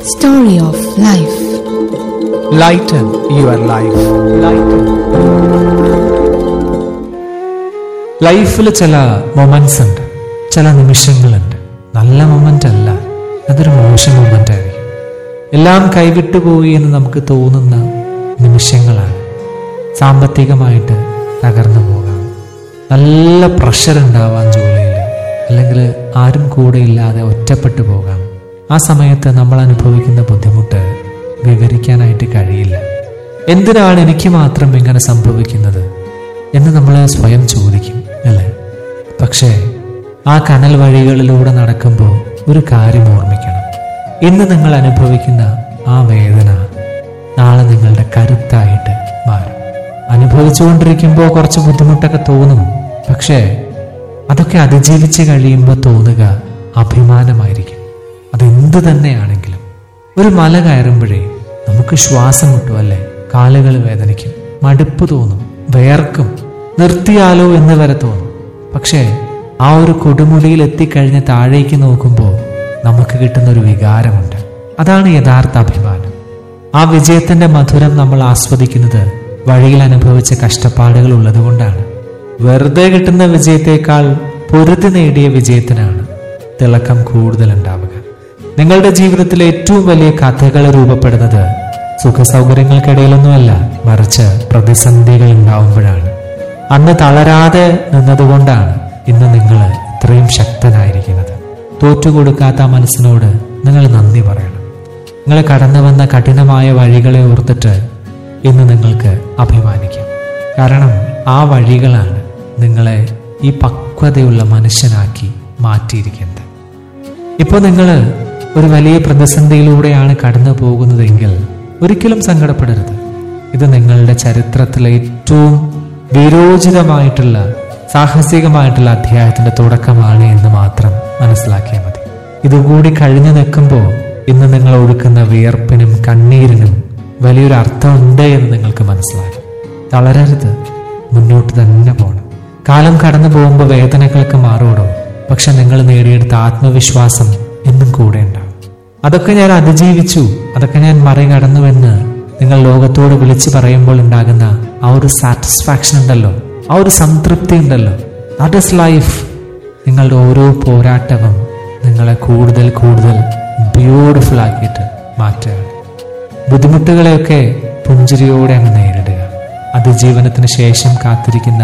Story of Life. Lighten your life. Lighten. ലൈഫിൽ ചില moments ഉണ്ട് ചില നിമിഷങ്ങളുണ്ട് നല്ല മൊമെന്റ് അല്ല അതൊരു മോശം മൊമെന്റ് ആയിരിക്കും എല്ലാം കൈവിട്ടു പോയി എന്ന് നമുക്ക് തോന്നുന്ന നിമിഷങ്ങളാണ് സാമ്പത്തികമായിട്ട് തകർന്നു പോകാം നല്ല പ്രഷർ ഉണ്ടാവാം ജോലിയിൽ അല്ലെങ്കിൽ ആരും കൂടെ ഇല്ലാതെ ഒറ്റപ്പെട്ടു പോകാം ആ സമയത്ത് നമ്മൾ അനുഭവിക്കുന്ന ബുദ്ധിമുട്ട് വിവരിക്കാനായിട്ട് കഴിയില്ല എന്തിനാണ് എനിക്ക് മാത്രം ഇങ്ങനെ സംഭവിക്കുന്നത് എന്ന് നമ്മൾ സ്വയം ചോദിക്കും അല്ലേ പക്ഷേ ആ കനൽ വഴികളിലൂടെ നടക്കുമ്പോൾ ഒരു കാര്യം ഓർമ്മിക്കണം ഇന്ന് നിങ്ങൾ അനുഭവിക്കുന്ന ആ വേദന നാളെ നിങ്ങളുടെ കരുത്തായിട്ട് മാറും അനുഭവിച്ചുകൊണ്ടിരിക്കുമ്പോൾ കുറച്ച് ബുദ്ധിമുട്ടൊക്കെ തോന്നും പക്ഷേ അതൊക്കെ അതിജീവിച്ച് കഴിയുമ്പോൾ തോന്നുക അഭിമാനമായിരിക്കും അതെന്ത് തന്നെയാണെങ്കിലും ഒരു മല കയറുമ്പോഴേ നമുക്ക് ശ്വാസം മുട്ടും അല്ലേ കാലുകൾ വേദനിക്കും മടുപ്പ് തോന്നും വേർക്കും നിർത്തിയാലോ എന്ന് വരെ തോന്നും പക്ഷേ ആ ഒരു കൊടുമുടിയിൽ എത്തിക്കഴിഞ്ഞ് താഴേക്ക് നോക്കുമ്പോൾ നമുക്ക് കിട്ടുന്ന ഒരു വികാരമുണ്ട് അതാണ് യഥാർത്ഥ അഭിമാനം ആ വിജയത്തിന്റെ മധുരം നമ്മൾ ആസ്വദിക്കുന്നത് വഴിയിൽ അനുഭവിച്ച കഷ്ടപ്പാടുകൾ ഉള്ളതുകൊണ്ടാണ് വെറുതെ കിട്ടുന്ന വിജയത്തേക്കാൾ പൊരുതി നേടിയ വിജയത്തിനാണ് തിളക്കം കൂടുതൽ ഉണ്ടാവുക നിങ്ങളുടെ ജീവിതത്തിലെ ഏറ്റവും വലിയ കഥകൾ രൂപപ്പെടുന്നത് സുഖസൗകര്യങ്ങൾക്കിടയിലൊന്നുമല്ല മറിച്ച് പ്രതിസന്ധികൾ ഉണ്ടാവുമ്പോഴാണ് അന്ന് തളരാതെ നിന്നതുകൊണ്ടാണ് ഇന്ന് നിങ്ങൾ ഇത്രയും ശക്തനായിരിക്കുന്നത് തോറ്റുകൊടുക്കാത്ത ആ മനസ്സിനോട് നിങ്ങൾ നന്ദി പറയണം നിങ്ങൾ കടന്നു വന്ന കഠിനമായ വഴികളെ ഓർത്തിട്ട് ഇന്ന് നിങ്ങൾക്ക് അഭിമാനിക്കാം കാരണം ആ വഴികളാണ് നിങ്ങളെ ഈ പക്വതയുള്ള മനുഷ്യനാക്കി മാറ്റിയിരിക്കുന്നത് ഇപ്പോൾ നിങ്ങൾ ഒരു വലിയ പ്രതിസന്ധിയിലൂടെയാണ് കടന്നു പോകുന്നതെങ്കിൽ ഒരിക്കലും സങ്കടപ്പെടരുത് ഇത് നിങ്ങളുടെ ചരിത്രത്തിലെ ഏറ്റവും വിരോചിതമായിട്ടുള്ള സാഹസികമായിട്ടുള്ള അധ്യായത്തിന്റെ തുടക്കമാണ് എന്ന് മാത്രം മനസ്സിലാക്കിയാൽ മതി ഇതുകൂടി കഴിഞ്ഞു നിൽക്കുമ്പോൾ ഇന്ന് നിങ്ങൾ ഒഴുക്കുന്ന വിയർപ്പിനും കണ്ണീരിനും വലിയൊരു അർത്ഥമുണ്ട് എന്ന് നിങ്ങൾക്ക് മനസ്സിലാകും തളരരുത് മുന്നോട്ട് തന്നെ പോകണം കാലം കടന്നു പോകുമ്പോൾ വേദനകൾക്ക് മാറൂടോ പക്ഷെ നിങ്ങൾ നേടിയെടുത്ത ആത്മവിശ്വാസം എന്നും കൂടെ ഉണ്ടാവും അതൊക്കെ ഞാൻ അതിജീവിച്ചു അതൊക്കെ ഞാൻ മറികടന്നുവെന്ന് നിങ്ങൾ ലോകത്തോട് വിളിച്ചു പറയുമ്പോൾ ഉണ്ടാകുന്ന ആ ഒരു സാറ്റിസ്ഫാക്ഷൻ ഉണ്ടല്ലോ ആ ഒരു സംതൃപ്തി ഉണ്ടല്ലോ ദാറ്റ് ഇസ് ലൈഫ് നിങ്ങളുടെ ഓരോ പോരാട്ടവും നിങ്ങളെ കൂടുതൽ കൂടുതൽ ബ്യൂട്ടിഫുൾ ആക്കിയിട്ട് മാറ്റുകയാണ് ബുദ്ധിമുട്ടുകളെയൊക്കെ പുഞ്ചിരിയോടെ അങ്ങ് നേരിടുക അതിജീവനത്തിന് ശേഷം കാത്തിരിക്കുന്ന